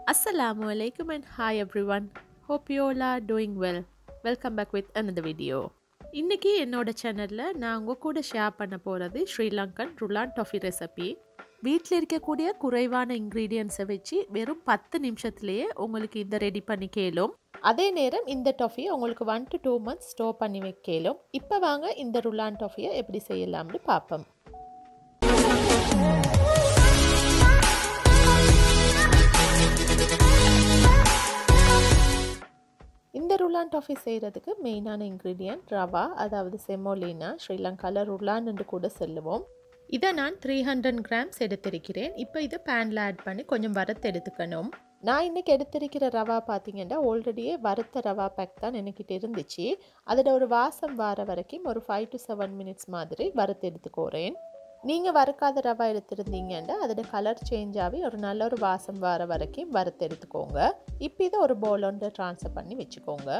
Assalamu alaikum and hi everyone. Hope you all are doing well. Welcome back with another video. இன்னைக்கு என்னோட சேனலில் நான் உங்கள் கூட ஷேர் பண்ண போகிறது ஸ்ரீலங்கன் ருலான் டாஃபி ரெசிபி வீட்டில் இருக்கக்கூடிய குறைவான இன்க்ரீடியன்ஸை வச்சு வெறும் பத்து நிமிஷத்துலேயே உங்களுக்கு இந்த ரெடி பண்ணி கேளும் அதே நேரம் இந்த டாஃபியை உங்களுக்கு one to two months store பண்ணி வைக்கலும் இப்போ வாங்க இந்த ருலான் டாஃபியை எப்படி செய்யலாம்னு பார்ப்போம் இந்த ருலான் டாஃபி செய்கிறதுக்கு மெயினான இன்க்ரீடியன்ட் ரவா அதாவது செமோலினா ஸ்ரீலங்காவில் ருலான் என்று கூட சொல்லுவோம் இதை நான் த்ரீ ஹண்ட்ரட் கிராம்ஸ் எடுத்திருக்கிறேன் இப்போ இதை பேனில் ஆட் பண்ணி கொஞ்சம் வறுத்து எடுத்துக்கணும் நான் இன்றைக்கி எடுத்திருக்கிற ரவா பார்த்தீங்கன்னா ஆல்ரெடியே வறுத்த ரவா பேக் தான் எனக்கிட்ட இருந்துச்சு அதில் ஒரு வாசம் வர வரைக்கும் ஒரு ஃபைவ் டு செவன் மினிட்ஸ் மாதிரி வறுத்து எடுத்துக்கோறேன் நீங்கள் வறுக்காத ரவா எடுத்திருந்தீங்கன்னா அதோட கலர் சேஞ்ச் ஆகி ஒரு நல்ல ஒரு வாசம் வர வரைக்கும் வறுத்து எடுத்துக்கோங்க இப்போ இதை ஒரு பவுலோண்டு ட்ரான்ஸ்ஃபர் பண்ணி வச்சுக்கோங்க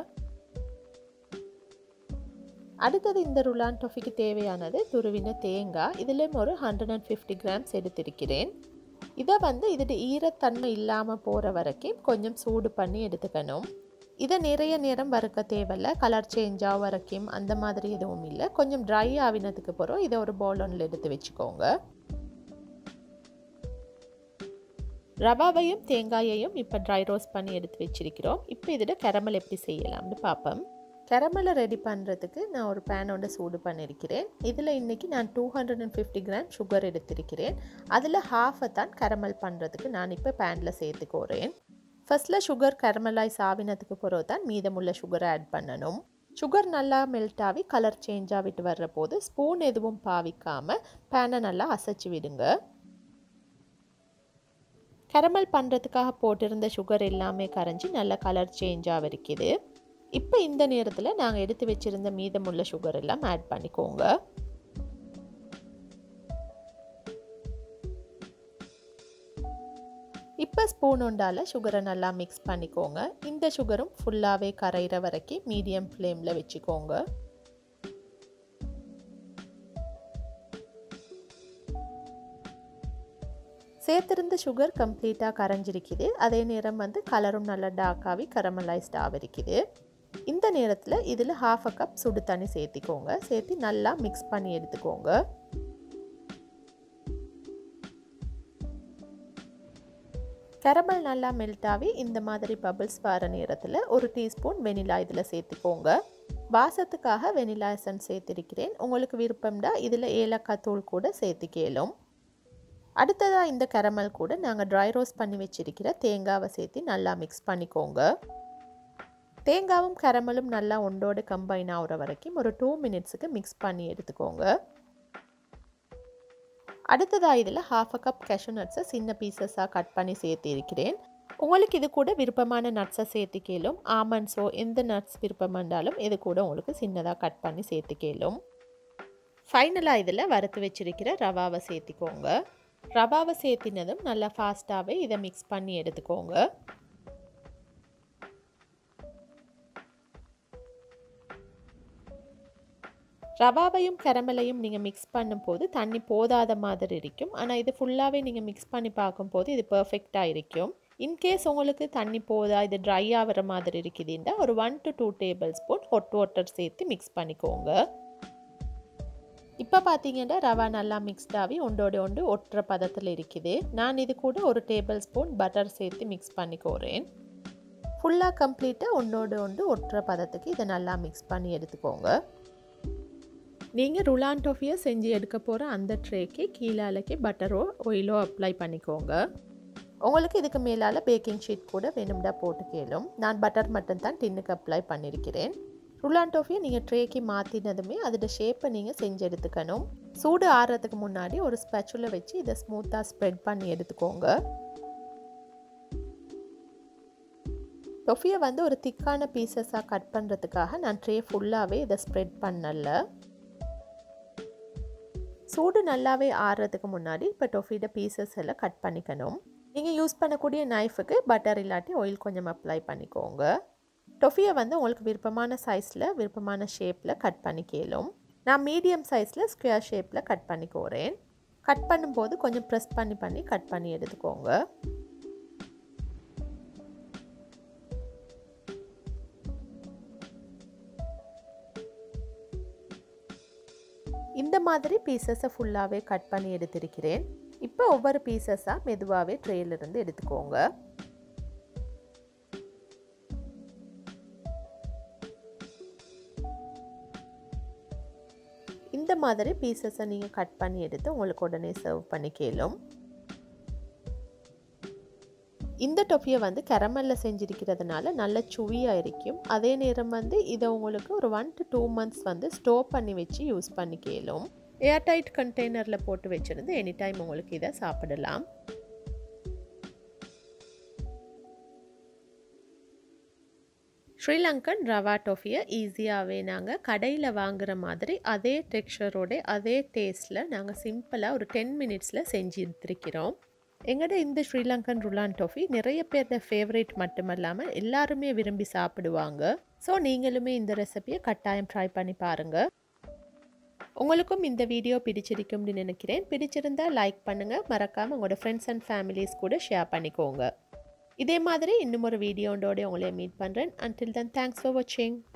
அடுத்தது இந்த ருலான் டொஃபிக்கு தேவையானது துருவின தேங்காய் இதுலேயும் ஒரு ஹண்ட்ரட் அண்ட் ஃபிஃப்டி கிராம்ஸ் எடுத்திருக்கிறேன் இதை வந்து இதோட ஈரத்தன்மை இல்லாமல் போகிற வரைக்கும் கொஞ்சம் சூடு பண்ணி எடுத்துக்கணும் இதை நிறைய நேரம் வறுக்க தேவையில்ல கலர் சேஞ்ச் ஆக வரைக்கும் அந்த மாதிரி எதுவும் இல்லை கொஞ்சம் ட்ரை ஆவினதுக்கு பிறகு இதை ஒரு பவுலனில் எடுத்து வச்சுக்கோங்க ரவாவையும் தேங்காயையும் இப்போ ட்ரை ரோஸ்ட் பண்ணி எடுத்து வச்சிருக்கிறோம் இப்போ இதில் கரமல் எப்படி செய்யலாம்னு பார்ப்போம் கரமலை ரெடி பண்ணுறதுக்கு நான் ஒரு பேனோட சூடு பண்ணியிருக்கிறேன் இதில் இன்றைக்கி நான் two hundred and fifty gram sugar எடுத்திருக்கிறேன் அதில் ஹாஃபை தான் கரமல் பண்ணுறதுக்கு நான் இப்போ பேனில் சேர்த்துக்கோறேன் ஃபஸ்ட்டில் சுகர் கரமலைஸ் ஆவினதுக்கு பிறகு தான் மீதமுள்ள சுகரை ஆட் பண்ணணும் சுகர் நல்லா மெல்ட் ஆகி கலர் சேஞ்ச் ஆகிட்டு வர்ற போது ஸ்பூன் எதுவும் பாவிக்காமல் பேனை நல்லா அசைச்சு விடுங்க கரமல் பண்ணுறதுக்காக போட்டிருந்த சுகர் எல்லாமே கரைஞ்சி நல்ல கலர் சேஞ்சாக இருக்குது இப்போ இந்த நேரத்தில் நாங்கள் எடுத்து வச்சுருந்த மீதமுள்ள சுகர் எல்லாம் ஆட் பண்ணிக்கோங்க இப்போ ஸ்பூன் உண்டால் சுகரை நல்லா மிக்ஸ் பண்ணிக்கோங்க இந்த சுகரும் ஃபுல்லாகவே கரையிற வரைக்கும் மீடியம் ஃப்ளேமில் வச்சுக்கோங்க சேர்த்திருந்த சுகர் கம்ப்ளீட்டாக கரைஞ்சிருக்குது அதே நேரம் வந்து கலரும் நல்லா டார்க்காகி கரமலைஸ்ட் ஆகிருக்குது இந்த நேரத்தில் இதில் ஹாஃப் அ கப் சுடு தண்ணி சேர்த்திக்கோங்க சேர்த்து நல்லா மிக்ஸ் பண்ணி எடுத்துக்கோங்க கரமல் நல்லா மெல்ட் ஆகி இந்த மாதிரி பபிள்ஸ் வர நேரத்தில் ஒரு டீஸ்பூன் வெனிலா இதில் சேர்த்துக்கோங்க வாசத்துக்காக வெனிலா எசன்ஸ் சேர்த்திருக்கிறேன் உங்களுக்கு விருப்பம்டா இதில் ஏலக்காய் தூள் கூட சேர்த்துக்கேலும் அடுத்ததாக இந்த கரமல் கூட நாங்கள் ட்ரை ரோஸ்ட் பண்ணி வச்சிருக்கிற தேங்காவை சேர்த்து நல்லா மிக்ஸ் பண்ணிக்கோங்க தேங்காவும் கரமலும் நல்லா ஒன்றோடு கம்பைன் ஆகிற வரைக்கும் ஒரு டூ மினிட்ஸுக்கு மிக்ஸ் பண்ணி எடுத்துக்கோங்க அடுத்ததாக இதில் ஹாஃப் அ கப் கேஷு நட்ஸை சின்ன பீசஸாக கட் பண்ணி சேர்த்து இருக்கிறேன் உங்களுக்கு இது கூட விருப்பமான நட்ஸை சேர்த்துக்கேலும் ஆமண்ட்ஸோ எந்த நட்ஸ் விருப்பம் இருந்தாலும் இது கூட உங்களுக்கு சின்னதாக கட் பண்ணி சேர்த்துக்கேலும் ஃபைனலாக இதில் வறுத்து வச்சிருக்கிற ரவாவை சேர்த்திக்கோங்க ரவாவை சேர்த்தினதும் நல்லா ஃபாஸ்ட்டாகவே இதை மிக்ஸ் பண்ணி எடுத்துக்கோங்க ரவாவையும் கரமலையும் நீங்கள் மிக்ஸ் பண்ணும்போது தண்ணி போதாத மாதிரி இருக்கும் ஆனால் இது ஃபுல்லாகவே நீங்கள் மிக்ஸ் பண்ணி பார்க்கும்போது இது பர்ஃபெக்டாக இருக்கும் இன்கேஸ் உங்களுக்கு தண்ணி போதா இது ட்ரை ஆகிற மாதிரி இருக்குதுன்னா ஒரு one to two tablespoon hot water சேர்த்து மிக்ஸ் பண்ணிக்கோங்க இப்போ பார்த்தீங்கன்னா ரவா நல்லா மிக்ஸ்ட் ஆகி ஒன்றோட ஒன்று ஒட்டுற பதத்தில் இருக்குது நான் இது கூட ஒரு டேபிள் ஸ்பூன் பட்டர் சேர்த்து மிக்ஸ் பண்ணிக்கோறேன் ஃபுல்லாக கம்ப்ளீட்டாக ஒன்றோட ஒன்று ஒட்டுற பதத்துக்கு இதை நல்லா மிக்ஸ் பண்ணி எடுத்துக்கோங்க நீங்கள் ருலான் டோஃபியை செஞ்சு எடுக்க போகிற அந்த ட்ரேக்கு கீழாலக்கு பட்டரோ ஆயிலோ அப்ளை பண்ணிக்கோங்க உங்களுக்கு இதுக்கு மேலால் பேக்கிங் ஷீட் கூட வேணும்டா போட்டு கேளும் நான் பட்டர் மட்டும் தான் டின்னுக்கு அப்ளை பண்ணியிருக்கிறேன் ருலான் டோஃபியை நீங்கள் ட்ரேக்கு மாற்றினதுமே அதோட ஷேப்பை நீங்கள் செஞ்சு எடுத்துக்கணும் சூடு ஆறுறதுக்கு முன்னாடி ஒரு ஸ்பெச்சுல வச்சு இதை ஸ்மூத்தாக ஸ்ப்ரெட் பண்ணி எடுத்துக்கோங்க டொஃபியை வந்து ஒரு திக்கான பீசஸாக கட் பண்ணுறதுக்காக நான் ட்ரே ஃபுல்லாகவே இதை ஸ்ப்ரெட் பண்ணல சூடு நல்லாவே ஆறுறதுக்கு முன்னாடி இப்போ டொஃபியோட பீசஸ் எல்லாம் கட் பண்ணிக்கணும் நீங்கள் யூஸ் பண்ணக்கூடிய நைஃபுக்கு பட்டர் இல்லாட்டி ஆயில் கொஞ்சம் அப்ளை பண்ணிக்கோங்க டொஃபியை வந்து உங்களுக்கு விருப்பமான சைஸில் விருப்பமான ஷேப்பில் கட் பண்ணிக்கலும் நான் மீடியம் சைஸில் ஸ்கொயர் ஷேப்பில் கட் பண்ணிக்கோறேன் கட் பண்ணும்போது கொஞ்சம் ப்ரெஸ் பண்ணி பண்ணி கட் பண்ணி எடுத்துக்கோங்க இந்த மாதிரி பீசஸை ஃபுல்லாகவே கட் பண்ணி எடுத்திருக்கிறேன் இப்போ ஒவ்வொரு பீசஸாக மெதுவாகவே ட்ரேயிலிருந்து எடுத்துக்கோங்க இந்த மாதிரி பீசஸை நீங்கள் கட் பண்ணி எடுத்து உங்களுக்கு உடனே சர்வ் பண்ணி கேளும் இந்த டொஃபியை வந்து கரமலில் செஞ்சிருக்கிறதுனால நல்ல சுவியாக இருக்கும் அதே நேரம் வந்து இதை உங்களுக்கு ஒரு ஒன் டு டூ மந்த்ஸ் வந்து ஸ்டோர் பண்ணி வச்சு யூஸ் பண்ணி கேளும் ஏர்டைட் கண்டெய்னரில் போட்டு வச்சுருந்து எனி டைம் உங்களுக்கு இதை சாப்பிடலாம் ஸ்ரீலங்கன் ரவா டொஃபியை ஈஸியாகவே நாங்கள் கடையில் வாங்குகிற மாதிரி அதே டெக்ஸ்சரோட அதே டேஸ்ட்டில் நாங்கள் சிம்பிளாக ஒரு டென் மினிட்ஸில் செஞ்சு எடுத்துருக்கிறோம் எங்களோட இந்த ஸ்ரீலங்கன் ருலான் டொஃபி நிறைய பேரோட ஃபேவரேட் மட்டுமல்லாமல் எல்லாருமே விரும்பி சாப்பிடுவாங்க ஸோ நீங்களுமே இந்த ரெசிபியை கட்டாயம் ட்ரை பண்ணி பாருங்கள் உங்களுக்கும் இந்த வீடியோ பிடிச்சிருக்கும்னு நினைக்கிறேன் பிடிச்சிருந்தா லைக் பண்ணுங்கள் மறக்காமல் உங்களோட ஃப்ரெண்ட்ஸ் அண்ட் ஃபேமிலிஸ் கூட ஷேர் பண்ணிக்கோங்க இதே மாதிரி இன்னும் ஒரு வீடியோண்டோட உங்களை மீட் பண்ணுறேன் அன்டில் தன் தேங்க்ஸ் ஃபார் வாட்சிங்